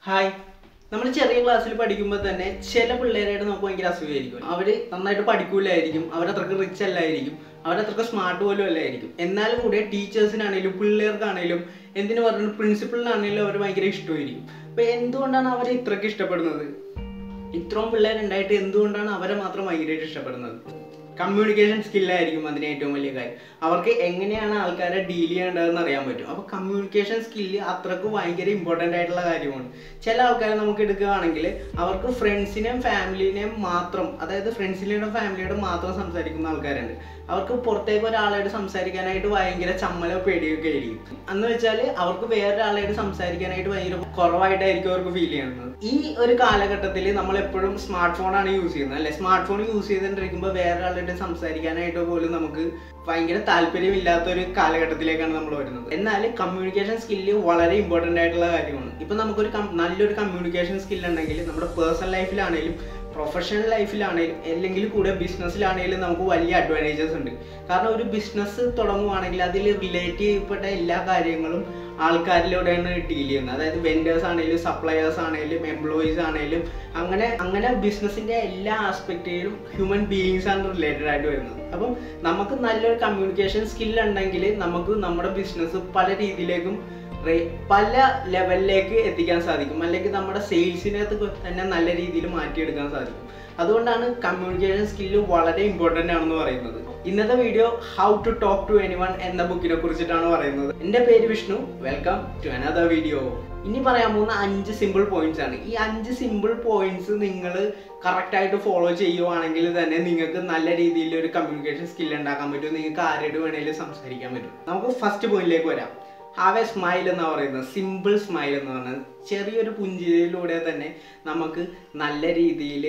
hi നമ്മൾ ചെറിയ ക്ലാസ്സിൽ പഠിക്കുമ്പോൾ തന്നെ ചില പിള്ളേരായിട്ട് നമുക്ക് ഭയങ്കര അസുഖമായിരിക്കും അവർ നന്നായിട്ട് പഠിക്കൂലായിരിക്കും അവരത്രക്ക് റിച്ച് അല്ലായിരിക്കും അവരത്രക്ക് സ്മാർട്ട് പോലും അല്ലായിരിക്കും എന്നാലും കൂടെ ടീച്ചേഴ്സിനാണേലും പിള്ളേർക്കാണേലും എന്തിനു പറഞ്ഞു പ്രിൻസിപ്പളിനാണേലും അവർ ഭയങ്കര ഇഷ്ടമായിരിക്കും അപ്പോൾ എന്തുകൊണ്ടാണ് അവരെ ഇത്രയ്ക്ക് ഇഷ്ടപ്പെടുന്നത് ഇത്രയും പിള്ളേരുണ്ടായിട്ട് എന്തുകൊണ്ടാണ് അവരെ മാത്രം ഭയങ്കരമായിട്ട് ഇഷ്ടപ്പെടുന്നത് കമ്മ്യൂണിക്കേഷൻ സ്കില്ലായിരിക്കും അതിന് ഏറ്റവും വലിയ കാര്യം അവർക്ക് എങ്ങനെയാണ് ആൾക്കാരെ ഡീൽ ചെയ്യേണ്ടതെന്ന് അറിയാൻ പറ്റും അപ്പോൾ കമ്മ്യൂണിക്കേഷൻ സ്കില്ല് അത്രക്ക് ഭയങ്കര ഇമ്പോർട്ടൻ്റ് ആയിട്ടുള്ള കാര്യമാണ് ചില ആൾക്കാരെ നമുക്ക് എടുക്കുകയാണെങ്കിൽ അവർക്ക് ഫ്രണ്ട്സിനെയും ഫാമിലിനെയും മാത്രം അതായത് ഫ്രണ്ട്സിനെയും ഫാമിലിയോട് മാത്രം സംസാരിക്കുന്ന ആൾക്കാരുണ്ട് അവർക്ക് പുറത്തേക്ക് ഒരാളായിട്ട് സംസാരിക്കാനായിട്ട് ഭയങ്കര ചമ്മലോ പേടിയൊക്കെ ആയിരിക്കും എന്ന് വെച്ചാൽ അവർക്ക് വേറൊരാളായിട്ട് സംസാരിക്കാനായിട്ട് ഭയങ്കര കുറവായിട്ടായിരിക്കും അവർക്ക് ഫീൽ ചെയ്യുന്നത് ഈ ഒരു കാലഘട്ടത്തിൽ നമ്മൾ എപ്പോഴും സ്മാർട്ട് ഫോണാണ് യൂസ് ചെയ്യുന്നത് അല്ലെ സ്മാർട്ട് ഫോൺ യൂസ് ചെയ്തുകൊണ്ടിരിക്കുമ്പോൾ വേറെ ആളായിട്ട് സംസാരിക്കാനായിട്ട് പോലും നമുക്ക് ഭയങ്കര താല്പര്യമില്ലാത്ത ഒരു കാലഘട്ടത്തിലേക്കാണ് നമ്മൾ വരുന്നത് എന്നാൽ കമ്മ്യൂണിക്കേഷൻ സ്കില്ല് വളരെ ഇമ്പോർട്ടൻ്റ് ആയിട്ടുള്ള കാര്യമാണ് ഇപ്പം നമുക്കൊരു കം- നല്ലൊരു കമ്മ്യൂണിക്കേഷൻ സ്കില്ല് ഉണ്ടെങ്കിൽ നമ്മുടെ പേഴ്സണൽ ലൈഫിലാണെങ്കിലും പ്രൊഫഷണൽ ലൈഫിലാണെങ്കിലും അല്ലെങ്കിൽ കൂടെ ബിസിനസ്സിലാണെങ്കിലും നമുക്ക് വലിയ അഡ്വാൻറ്റേജസ് ഉണ്ട് കാരണം ഒരു ബിസിനസ് തുടങ്ങുവാണെങ്കിൽ അതിൽ റിലേറ്റ് ചെയ്യപ്പെട്ട എല്ലാ കാര്യങ്ങളും ആൾക്കാരിലൂടെയാണ് ഡീൽ ചെയ്യുന്നത് അതായത് വെൻഡേഴ്സ് ആണെങ്കിലും സപ്ലയേഴ്സ് ആണെങ്കിലും എംപ്ലോയീസ് ആണെങ്കിലും അങ്ങനെ അങ്ങനെ ബിസിനസ്സിന്റെ എല്ലാ ആസ്പെക്റ്റിലും ഹ്യൂമൻ ബീയിങ്സ് ആണ് റിലേറ്റഡ് ആയിട്ട് വരുന്നത് അപ്പം നമുക്ക് നല്ലൊരു കമ്മ്യൂണിക്കേഷൻ സ്കിൽ ഉണ്ടെങ്കിൽ നമുക്ക് നമ്മുടെ ബിസിനസ് പല രീതിയിലേക്കും റേ- പല ലെവലിലേക്ക് എത്തിക്കാൻ സാധിക്കും അല്ലെങ്കിൽ നമ്മുടെ സെയിൽസിനകത്ത് തന്നെ നല്ല രീതിയിൽ മാറ്റിയെടുക്കാൻ സാധിക്കും അതുകൊണ്ടാണ് കമ്മ്യൂണിക്കേഷൻ സ്കില്ല് വളരെ ഇമ്പോർട്ടൻ്റ് ആണെന്ന് പറയുന്നത് ഇന്നത്തെ video how to talk to anyone എന്ന ബുക്കിനെ കുറിച്ചിട്ടാണ് പറയുന്നത് എൻ്റെ പേര് Vishnu welcome to another video ഇനി പറയാൻ പോകുന്ന അഞ്ച് സിമ്പിൾ പോയിന്റ്സ് ആണ് ഈ അഞ്ച് സിമ്പിൾ പോയിന്റ്സ് നിങ്ങൾ കറക്റ്റായിട്ട് ഫോളോ ചെയ്യുവാണെങ്കിൽ തന്നെ നിങ്ങൾക്ക് നല്ല രീതിയിൽ ഒരു കമ്മ്യൂണിക്കേഷൻ സ്കിൽ ഉണ്ടാക്കാൻ പറ്റും നിങ്ങൾക്ക് ആരോട് വേണേലും സംസാരിക്കാൻ പറ്റും നമുക്ക് ഫസ്റ്റ് പോയിന്റിലേക്ക് വരാം ഹാവ് എ സ്മൈൽ എന്ന് പറയുന്നത് സിമ്പിൾ സ്മൈൽ എന്ന് പറയുന്നത് ചെറിയൊരു പുഞ്ചിരിയിലൂടെ തന്നെ നമുക്ക് നല്ല രീതിയിൽ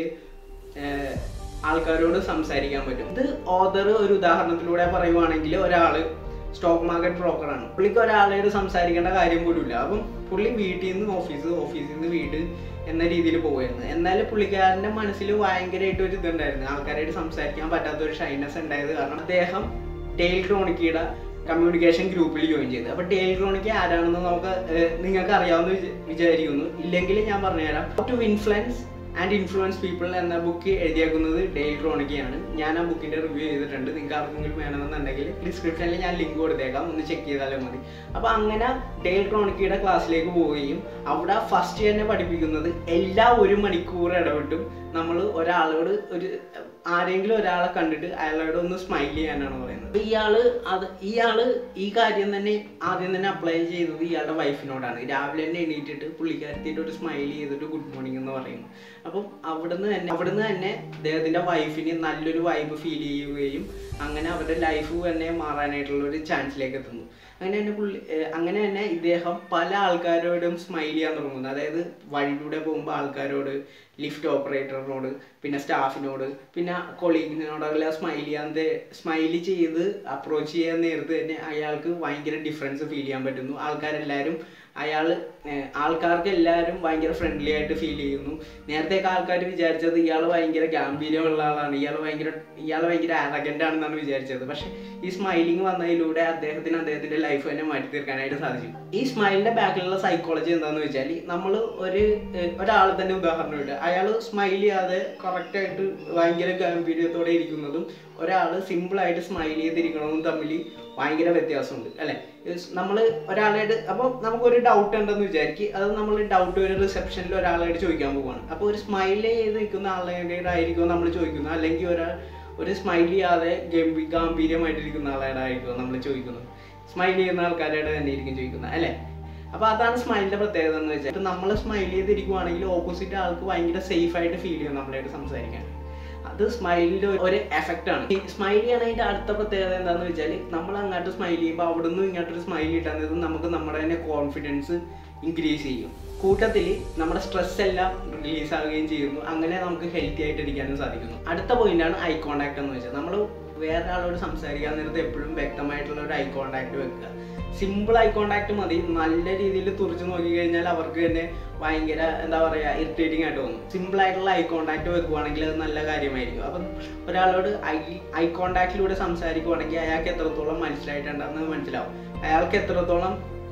ആൾക്കാരോട് സംസാരിക്കാൻ പറ്റും ഇത് ഓദർ ഒരു ഉദാഹരണത്തിലൂടെ പറയുവാണെങ്കിൽ ഒരാൾ സ്റ്റോക്ക് മാർക്കറ്റ് ബ്രോക്കറാണ് പുള്ളിക്ക് ഒരാളോട് സംസാരിക്കേണ്ട കാര്യം പോലും ഇല്ല അപ്പം പുള്ളി വീട്ടിൽ നിന്ന് ഓഫീസ് ഓഫീസിൽ നിന്ന് വീട് എന്ന രീതിയിൽ പോവുമായിരുന്നു എന്നാൽ പുള്ളിക്കാരൻ്റെ മനസ്സിൽ ഭയങ്കരമായിട്ട് ഒരു ഇതുണ്ടായിരുന്നു ആൾക്കാരായിട്ട് സംസാരിക്കാൻ പറ്റാത്ത ഒരു ഷൈനസ് ഉണ്ടായത് കാരണം അദ്ദേഹം ടെയിൽ ക്രോണിക്കിയുടെ കമ്മ്യൂണിക്കേഷൻ ഗ്രൂപ്പിൽ ജോയിൻ ചെയ്ത് അപ്പോൾ ടെയിൽ ക്രോണിക്ക് ആരാണെന്ന് നമുക്ക് ഏഹ്, നിങ്ങൾക്ക് അറിയാവുന്ന വിച- വിചാരിക്കുന്നു ഇല്ലെങ്കിൽ ഞാൻ പറഞ്ഞുതരാം to influence and influence people എന്ന ബുക്ക് എഴുതിയേക്കുന്നത് ഡെയിൽ ക്രോണിക്കയാണ് ഞാൻ ആ ബുക്കിന്റെ റിവ്യൂ ചെയ്തിട്ടുണ്ട് നിങ്ങൾക്ക് ആർക്കെങ്കിലും വേണമെന്നുണ്ടെങ്കിൽ ഡിസ്ക്രിപ്ഷനിൽ ഞാൻ ലിങ്ക് കൊടുത്തേക്കാം ഒന്ന് ചെക്ക് ചെയ്താലും മതി അപ്പോൾ അങ്ങനെ ഡെയിൽ ക്രോണിക്കയുടെ ക്ലാസ്സിലേക്ക് പോവുകയും അവിടെ ഫസ്റ്റ് തന്നെ പഠിപ്പിക്കുന്നത് എല്ലാ ഒരു മണിക്കൂർ ഇടവിട്ടും നമ്മൾ ഒരാളോട് ഒരു ആരെങ്കിലും ഒരാളെ കണ്ടിട്ട് അയാളോട് ഒന്ന് സ്മൈൽ ചെയ്യാനാണ് പറയുന്നത് അപ്പൊ ഇയാള് അത് ഇയാള് ഈ കാര്യം തന്നെ ആദ്യം തന്നെ അപ്ലൈ ചെയ്തത് ഇയാളുടെ വൈഫിനോടാണ് രാവിലെ തന്നെ എണീറ്റിട്ട് പുള്ളിക്കാരത്തിയിട്ട് ഒരു സ്മൈൽ ചെയ്തിട്ട് ഗുഡ് മോർണിംഗ് എന്ന് പറയുന്നു അപ്പം അവിടുന്ന് തന്നെ അവിടുന്ന് തന്നെ അദ്ദേഹത്തിന്റെ വൈഫിന് നല്ലൊരു വൈബ് ഫീൽ ചെയ്യുകയും അങ്ങനെ അവരുടെ ലൈഫ് തന്നെ മാറാനായിട്ടുള്ള ഒരു ചാൻസിലേക്ക് എത്തുന്നു അങ്ങനെ തന്നെ പുള്ളി ഏഹ് അങ്ങനെ തന്നെ ഇദ്ദേഹം പല ആൾക്കാരോടും സ്മൈൽ ചെയ്യാൻ തുടങ്ങുന്നു അതായത് വഴിയിലൂടെ പോകുമ്പോൾ ആൾക്കാരോട് ലിഫ്റ്റ് ഓപ്പറേറ്ററിനോട് പിന്നെ സ്റ്റാഫിനോട് പിന്നെ കൊളീഗിനോടെല്ലാം സ്മൈൽ ചെയ്യാൻ സ്മൈൽ ചെയ്ത് അപ്രോച്ച് ചെയ്യാൻ നേരത്ത് തന്നെ അയാൾക്ക് ഭയങ്കര ഡിഫറൻസ് ഫീൽ ചെയ്യാൻ പറ്റുന്നു ആൾക്കാരെല്ലാവരും അയാൾ ആൾക്കാർക്ക് എല്ലാവരും ഭയങ്കര ഫ്രണ്ട്ലി ആയിട്ട് ഫീൽ ചെയ്യുന്നു നേരത്തെയൊക്കെ ആൾക്കാർ വിചാരിച്ചത് ഇയാൾ ഭയങ്കര ഗാംഭീര്യമുള്ള ആളാണ് ഇയാൾ ഭയങ്കര ഇയാൾ ഭയങ്കര ആരഗൻ്റ് ആണെന്നാണ് വിചാരിച്ചത് പക്ഷേ ഈ സ്മൈലിംഗ് വന്നതിലൂടെ അദ്ദേഹത്തിന് അദ്ദേഹത്തിന്റെ ലൈഫ് തന്നെ മാറ്റി തീർക്കാനായിട്ട് സാധിച്ചു ഈ സ്മൈലിന്റെ ബാക്കിലുള്ള സൈക്കോളജി എന്താണെന്ന് വെച്ചാൽ നമ്മൾ ഒരു ഏഹ്, ഒരാളെ തന്നെ ഉദാഹരണം ഇട്ട് അയാൾ സ്മൈൽ ചെയ്യാതെ കറക്റ്റായിട്ട് ഭയങ്കര ഗാംഭീര്യത്തോടെ ഇരിക്കുന്നതും ഒരാൾ സിമ്പിളായിട്ട് സ്മൈൽ ചെയ്തിരിക്കണതും തമ്മിൽ ഭയങ്കര വ്യത്യാസമുണ്ട് അല്ലേ നമ്മൾ ഒരാളായിട്ട് അപ്പോൾ നമുക്കൊരു ഡൗട്ട് ഉണ്ടെന്ന് വിചാരിക്കും അത് നമ്മൾ ഡൗട്ട് ഒരു റിസപ്ഷനിൽ ഒരാളായിട്ട് ചോദിക്കാൻ പോവുകയാണ് അപ്പോൾ ഒരു സ്മൈൽ ചെയ്ത് നിൽക്കുന്ന ആളുടെയായിരിക്കും നമ്മൾ ചോദിക്കുന്നത് അല്ലെങ്കിൽ ഒരാൾ ഒരു സ്മൈൽ ചെയ്യാതെ ഗംഭീ ഗാംഭീര്യമായിട്ടിരിക്കുന്ന ആളോടായിരിക്കും നമ്മൾ ചോദിക്കുന്നത് സ്മൈൽ ചെയ്യുന്ന ആൾക്കാരോട് തന്നെ ആയിരിക്കും ചോദിക്കുന്നത് അല്ലേ അപ്പോൾ അതാണ് സ്മൈലിന്റെ പ്രത്യേകത എന്ന് വെച്ചാൽ നമ്മൾ സ്മൈൽ ചെയ്തിരിക്കുവാണെങ്കിൽ ഓപ്പോസിറ്റ് ആൾക്ക് ഭയങ്കര സേഫ് ആയിട്ട് ഫീൽ ചെയ്യും നമ്മളായിട്ട് സംസാരിക്കാൻ അത് സ്മൈലിന്റെ ഒരു എഫക്റ്റ് ആണ് ഈ സ്മൈൽ ചെയ്യണതിന്റെ അടുത്ത പ്രത്യേകത എന്താണെന്ന് വെച്ചാൽ നമ്മൾ അങ്ങോട്ട് സ്മൈൽ ചെയ്യുമ്പോൾ അവിടെ നിന്ന് ഇങ്ങോട്ടൊരു സ്മൈൽ കിട്ടുന്നത് നമുക്ക് നമ്മുടെ തന്നെ കോൺഫിഡൻസ് ഇൻക്രീസ് ചെയ്യും കൂട്ടത്തിൽ നമ്മുടെ സ്ട്രെസ് എല്ലാം റിലീസ് ആവുകയും ചെയ്യുന്നു അങ്ങനെ നമുക്ക് ഹെൽത്തി ആയിട്ട് ഇരിക്കാനും സാധിക്കുന്നു അടുത്ത പോയിന്റാണ് ഐ കോണ്ടാക്ട് എന്ന് വെച്ചാൽ നമ്മൾ വേറെ ആളോട് സംസാരിക്കാൻ നേരത്ത് എപ്പോഴും വ്യക്തമായിട്ടുള്ള ഒരു ഐ കോണ്ടാക്ട് വെക്കുക സിമ്പിൾ ഐ കോണ്ടാക്ട് മതി നല്ല രീതിയിൽ തുറച്ചു നോക്കി കഴിഞ്ഞാൽ അവർക്ക് തന്നെ ഭയങ്കര എന്താ പറയുക ഇറിറ്റേറ്റിംഗ് ആയിട്ട് തോന്നും സിമ്പിൾ ആയിട്ടുള്ള ഐ കോണ്ടാക്ട് വെക്കുവാണെങ്കിൽ അത് നല്ല കാര്യമായിരിക്കും അപ്പം ഒരാളോട് ഐ ഐ കോണ്ടാക്റ്റിലൂടെ സംസാരിക്കുവാണെങ്കിൽ അയാൾക്ക് എത്രത്തോളം മനസ്സിലായിട്ടുണ്ടെന്ന് മനസ്സിലാവും അയാൾക്ക് എത്രത്തോളം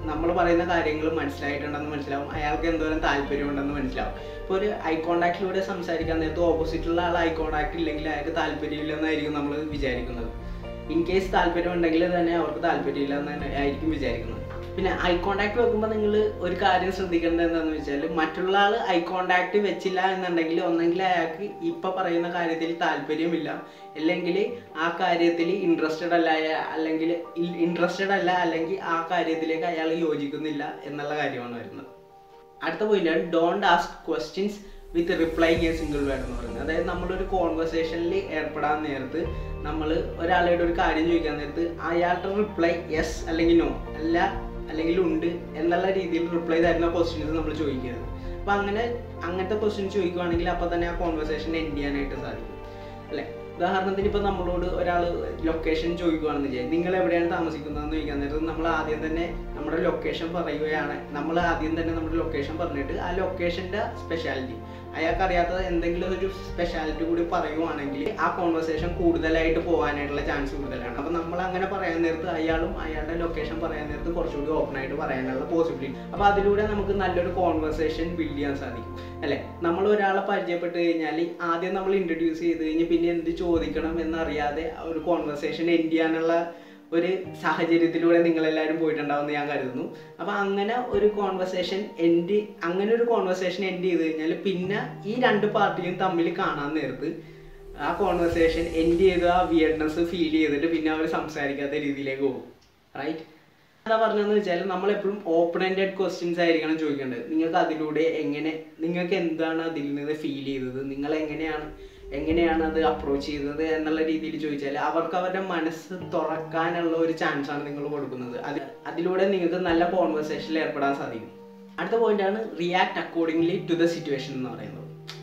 നമ്മൾ പറയുന്ന കാര്യങ്ങൾ മനസ്സിലായിട്ടുണ്ടെന്ന് മനസ്സിലാവും അയാൾക്ക് എന്തോരം താല്പര്യമുണ്ടെന്ന് മനസ്സിലാവും ഇപ്പോൾ ഒരു ഐ കോണ്ടാക്റ്റിലൂടെ സംസാരിക്കാൻ നേരത്ത് ഓപ്പോസിറ്റുള്ള ആൾ ഐ കോണ്ടാക്ട് ഇല്ലെങ്കിൽ അയാൾക്ക് താല്പര്യമില്ലെന്നായിരിക്കും നമ്മൾ വിചാരിക്കുന്നത് ഇൻ കേസ് താല്പര്യം ഉണ്ടെങ്കിൽ തന്നെ അവർക്ക് താല്പര്യമില്ല എന്ന് തന്നെ ആയിരിക്കും വിചാരിക്കുന്നത് പിന്നെ ഐ കോണ്ടാക്ട് വെക്കുമ്പോൾ നിങ്ങൾ ഒരു കാര്യം ശ്രദ്ധിക്കേണ്ടത് എന്താണെന്ന് വെച്ചാൽ മറ്റുള്ള ആൾ ഐ കോണ്ടാക്ട് വെച്ചില്ല എന്നുണ്ടെങ്കിൽ ഒന്നെങ്കിൽ അയാൾക്ക് ഇപ്പം പറയുന്ന കാര്യത്തിൽ താല്പര്യമില്ല അല്ലെങ്കിൽ ആ കാര്യത്തിൽ ഇൻട്രസ്റ്റഡ് അല്ല അയ- അല്ലെങ്കിൽ ഇൻട്രസ്റ്റഡ് അല്ല അല്ലെങ്കിൽ ആ കാര്യത്തിലേക്ക് അയാൾ യോജിക്കുന്നില്ല എന്നുള്ള കാര്യമാണ് വരുന്നത് അടുത്ത പോയിന്റാണ് don't ask questions with replying a single word എന്ന് പറയുന്നത് അതായത് നമ്മളൊരു കോൺവെർസേഷനിൽ ഏർപ്പെടാൻ നേരത്ത് നമ്മൾ ഒരാളോട് ഒരു കാര്യം ചോദിക്കാൻ നേരത്ത് അയാളുടെ റിപ്ലൈ യെസ് അല്ലെങ്കിൽ നോ അല്ല അല്ലെങ്കിൽ ഉണ്ട് എന്നുള്ള രീതിയിൽ റിപ്ലൈ തരുന്ന ക്വസ്റ്റ്യൻസ് നമ്മൾ ചോദിക്കരുത് അപ്പം അങ്ങനെ അങ്ങനത്തെ ക്വസ്റ്റ്യൻസ് ചോദിക്കുവാണെങ്കിൽ അപ്പോൾ തന്നെ ആ കോൺവെർസേഷൻ എൻഡ് ചെയ്യാനായിട്ട് സാധിക്കും അല്ലേ ഉദാഹരണത്തിന് ഇപ്പോൾ നമ്മളോട് ഒരാൾ ലൊക്കേഷൻ ചോദിക്കുകയാണെന്ന് ചെയ്യാം നിങ്ങൾ എവിടെയാണ് താമസിക്കുന്നതെന്ന് ചോദിക്കാൻ നേരത്ത് നമ്മൾ ആദ്യം തന്നെ നമ്മുടെ ലൊക്കേഷൻ പറയുകയാണ് നമ്മൾ ആദ്യം തന്നെ നമ്മുടെ ലൊക്കേഷൻ പറഞ്ഞിട്ട് ആ ലൊക്കേഷൻ്റെ സ്പെഷ്യാലിറ്റി അയാൾക്ക് അറിയാത്ത എന്തെങ്കിലും ഒരു സ്പെഷ്യാലിറ്റി കൂടി പറയുവാണെങ്കിൽ ആ കോൺവെർസേഷൻ കൂടുതലായിട്ട് പോകാനായിട്ടുള്ള ചാൻസ് കൂടുതലാണ് അപ്പോൾ നമ്മൾ അങ്ങനെ പറയാൻ നേരത്ത് അയാളും അയാളുടെ ലൊക്കേഷൻ പറയാൻ നേരത്ത് കുറച്ചുകൂടി ഓപ്പൺ ആയിട്ട് പറയാനുള്ള പോസിബിലിറ്റി അപ്പോൾ അതിലൂടെ നമുക്ക് നല്ലൊരു കോൺവെർസേഷൻ ബിൽഡ് ചെയ്യാൻ സാധിക്കും അല്ലേ നമ്മൾ ഒരാളെ പരിചയപ്പെട്ട് കഴിഞ്ഞാൽ ആദ്യം നമ്മൾ ഇൻട്രൊഡ്യൂസ് ചെയ്ത് കഴിഞ്ഞ് പിന്നെ എന്ത് ചോദിക്കണം എന്നറിയാതെ ആ ഒരു കോൺവെർസേഷൻ എൻഡ് ചെയ്യാനുള്ള ഒരു സാഹചര്യത്തിലൂടെ നിങ്ങളെല്ലാവരും പോയിട്ടുണ്ടാവും എന്ന് ഞാൻ കരുതുന്നു അപ്പോൾ അങ്ങനെ ഒരു കോൺവെർസേഷൻ എൻഡ് അങ്ങനെ ഒരു കോൺവെർസേഷൻ എൻഡ് ചെയ്ത് കഴിഞ്ഞാൽ പിന്നെ ഈ രണ്ട് പാർട്ടിയും തമ്മിൽ കാണാൻ നേരത്ത് ആ കോൺവെർസേഷൻ എൻഡ് ചെയ്ത് ആ വിയർഡ്നെസ് ഫീൽ ചെയ്തിട്ട് പിന്നെ അവർ സംസാരിക്കാത്ത രീതിയിലേക്ക് പോകും റൈറ്റ് എന്താ പറഞ്ഞതെന്ന് വെച്ചാൽ നമ്മൾ എപ്പോഴും ഓപ്പൺ എൻഡഡ് ക്വസ്റ്റ്യൻസ് ആയിരിക്കണം ചോദിക്കേണ്ടത് നിങ്ങൾക്ക് അതിലൂടെ എങ്ങനെ നിങ്ങൾക്ക് എന്താണ് അതിൽ നിന്ന് ഫീൽ ചെയ്തത് നിങ്ങൾ എങ്ങനെയാണ് എങ്ങനെയാണ് അത് അപ്രോച്ച് ചെയ്തത് എന്നുള്ള രീതിയിൽ ചോദിച്ചാൽ അവർക്ക് അവരുടെ മനസ്സ് തുറക്കാനുള്ള ഒരു ചാൻസ് ആണ് നിങ്ങൾ കൊടുക്കുന്നത് അത് അതിലൂടെ നിങ്ങൾക്ക് നല്ല കോൺവെർസേഷനിൽ ഏർപ്പെടാൻ സാധിക്കും അടുത്ത പോയിന്റാണ് react accordingly to the situation എന്ന് പറയുന്നത്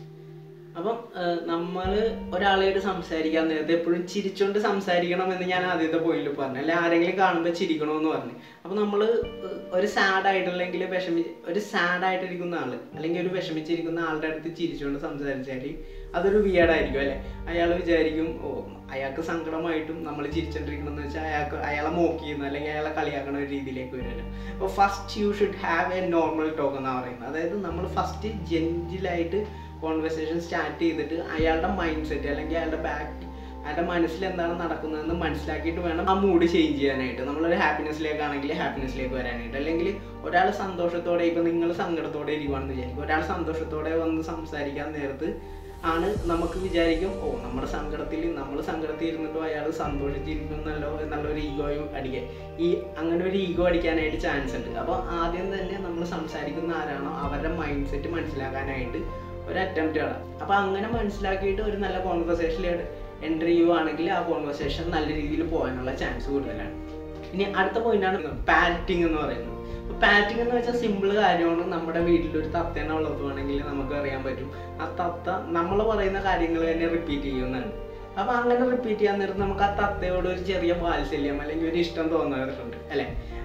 അപ്പം നമ്മൾ ഒരാളായിട്ട് സംസാരിക്കാൻ നേരത്തെ എപ്പോഴും ചിരിച്ചുകൊണ്ട് സംസാരിക്കണം എന്ന് ഞാൻ ആദ്യത്തെ പോയിന്റിൽ പറഞ്ഞു അല്ലെ ആരെങ്കിലും കാണുമ്പോൾ ചിരിക്കണമെന്ന് പറഞ്ഞു അപ്പം നമ്മൾ ഒരു സാഡ് ആയിട്ടുണ്ടെങ്കിൽ വിഷമി ഒരു സാഡ് ആയിട്ടിരിക്കുന്ന ആൾ അല്ലെങ്കിൽ ഒരു വിഷമിച്ചിരിക്കുന്ന ആളുടെ അടുത്ത് ചിരിച്ചുകൊണ്ട് സംസാരിച്ചാൽ അതൊരു വിയേഡായിരിക്കും അല്ലേ അയാൾ വിചാരിക്കും ഓ അയാൾക്ക് സങ്കടമായിട്ടും നമ്മൾ ചിരിച്ചോണ്ടിരിക്കണം എന്ന് വെച്ചാൽ അയാൾക്ക് അയാളെ മോക്ക് ചെയ്യുന്ന അല്ലെങ്കിൽ അയാളെ കളിയാക്കണ ഒരു രീതിയിലേക്ക് വരുമല്ലോ അപ്പോൾ first you should have a normal talk എന്നാണ് പറയുന്നത് അതായത് നമ്മൾ ഫസ്റ്റ് ജെൻറ്റിലായിട്ട് കോൺവെർസേഷൻ സ്റ്റാർട്ട് ചെയ്തിട്ട് അയാളുടെ മൈൻഡ് സെറ്റ് അല്ലെങ്കിൽ അയാളുടെ ബാക്ക് അയാളുടെ മനസ്സിൽ എന്താണ് നടക്കുന്നതെന്ന് മനസ്സിലാക്കിയിട്ട് വേണം ആ മൂഡ് ചേഞ്ച് ചെയ്യാനായിട്ട് നമ്മളൊരു ഹാപ്പിനെസ്സിലേക്കാണെങ്കിൽ ഹാപ്പിനെസ്സിലേക്ക് വരാനായിട്ട് അല്ലെങ്കിൽ ഒരാൾ സന്തോഷത്തോടെ ഇപ്പം നിങ്ങൾ സങ്കടത്തോടെ ഇരിക്കുവാണെന്ന് വിചാരിക്കും ഒരാൾ സന്തോഷത്തോടെ വന്ന് സംസാരിക്കാൻ നേരത്ത് ആണ് നമുക്ക് വിചാരിക്കും ഓ നമ്മുടെ സങ്കടത്തിൽ നമ്മൾ സങ്കടത്തിൽ ഇരുന്നിട്ടും അയാൾ സന്തോഷിച്ചിരിക്കുന്നല്ലോ എന്നുള്ള ഒരു ഈഗോയും അടിക്കാൻ ഈ അങ്ങനെ ഒരു ഈഗോ അടിക്കാനായിട്ട് ചാൻസ് ഉണ്ട് അപ്പോൾ ആദ്യം തന്നെ നമ്മൾ സംസാരിക്കുന്ന ആരാണോ അവരുടെ മൈൻഡ് സെറ്റ് മനസ്സിലാക്കാനായിട്ട് ഒരു അറ്റംപ്റ്റ് ആണ് അപ്പോൾ അങ്ങനെ മനസ്സിലാക്കിയിട്ട് ഒരു നല്ല കോൺവെർസേഷനിൽ എൻ്റർ ചെയ്യുവാണെങ്കിൽ ആ കോൺവെർസേഷൻ നല്ല രീതിയിൽ പോകാനുള്ള ചാൻസ് കൂടുതലാണ് ഇനി അടുത്ത പോയിന്റാണ് പാറ്റിംഗ് എന്ന് പറയുന്നത് പാറ്റിംഗ് എന്ന് വെച്ചാൽ സിമ്പിൾ കാര്യമാണ് നമ്മുടെ വീട്ടിൽ ഒരു തത്തേനെ വളർത്തുവാണെങ്കിൽ നമുക്ക് അറിയാൻ പറ്റും ആ തത്ത നമ്മൾ പറയുന്ന കാര്യങ്ങൾ തന്നെ റിപ്പീറ്റ് ചെയ്യുന്നതാണ് അപ്പോൾ അങ്ങനെ റിപ്പീറ്റ് ചെയ്യാൻ നേരത്ത് നമുക്ക് ആ തത്തയോട് ഒരു ചെറിയ വാത്സല്യം അല്ലെങ്കിൽ ഒരു ഇഷ്ടം തോന്നാറുണ്ട് അല്ലേ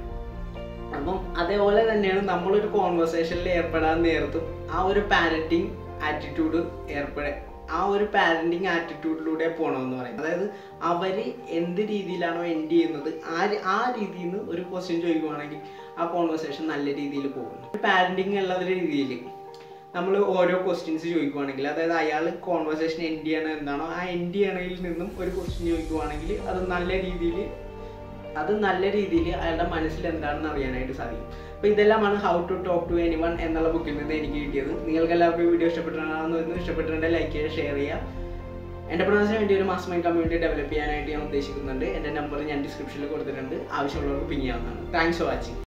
അപ്പം അതേപോലെ തന്നെയാണ് നമ്മളൊരു കോൺവെർസേഷനിൽ ഏർപ്പെടാൻ നേരത്തും ആ ഒരു പാരറ്റിംഗ് ആറ്റിറ്റ്യൂഡ് ഏർപ്പെട ആ ഒരു പാരന്റിങ് ആറ്റിറ്റ്യൂഡിലൂടെ പോകണമെന്ന് പറയും അതായത് അവർ എന്ത് രീതിയിലാണോ എൻഡ് ചെയ്യുന്നത് ആ രി- ആ രീതിയിൽ നിന്ന് ഒരു ക്വസ്റ്റ്യൻ ചോദിക്കുവാണെങ്കിൽ ആ കോൺവെർസേഷൻ നല്ല രീതിയിൽ പോകുന്നു പാരന്റിങ് ഉള്ള ഒരു രീതിയിൽ നമ്മൾ ഓരോ ക്വസ്റ്റ്യൻസ് ചോദിക്കുവാണെങ്കിൽ അതായത് അയാൾ കോൺവെർസേഷൻ എൻഡ് ചെയ്യണ എന്താണോ ആ എൻഡ് ചെയ്യണയിൽ നിന്നും ഒരു ക്വസ്റ്റ്യൻ ചോദിക്കുവാണെങ്കിൽ അത് നല്ല രീതിയിൽ അത് നല്ല രീതിയിൽ അയാളുടെ മനസ്സിൽ എന്താണെന്ന് അറിയാനായിട്ട് സാധിക്കും അപ്പോൾ ഇതെല്ലാമാണ് how to talk to anyone എന്നുള്ള ബുക്കിൽ നിന്ന് എനിക്ക് കിട്ടിയത് നിങ്ങൾക്ക് എല്ലാവർക്കും വീഡിയോ ഇഷ്ടപ്പെട്ടിട്ടുണ്ടാകുന്നു ഇഷ്ടപ്പെട്ടിട്ടുണ്ടെങ്കിൽ ലൈക്ക് ചെയ്യുക ഷെയർ ചെയ്യുക എൻ്റെ പ്രൊണൗൺസിന് വേണ്ടി ഒരു മാസ് മൈൻഡ് കമ്മ്യൂണിറ്റി ഡെവലപ്പ് ചെയ്യാനായിട്ട് ഞാൻ ഉദ്ദേശിക്കുന്നുണ്ട് എൻ്റെ നമ്പർ ഞാൻ ഡിസ്ക്രിപ്ഷനിൽ കൊടുത്തിട്ടുണ്ട് ആവശ്യമുള്ളവർക്ക് പിൻ ചെയ്യാവുന്നതാണ് താങ്ക്സ് ഫോർ വാച്ചിങ്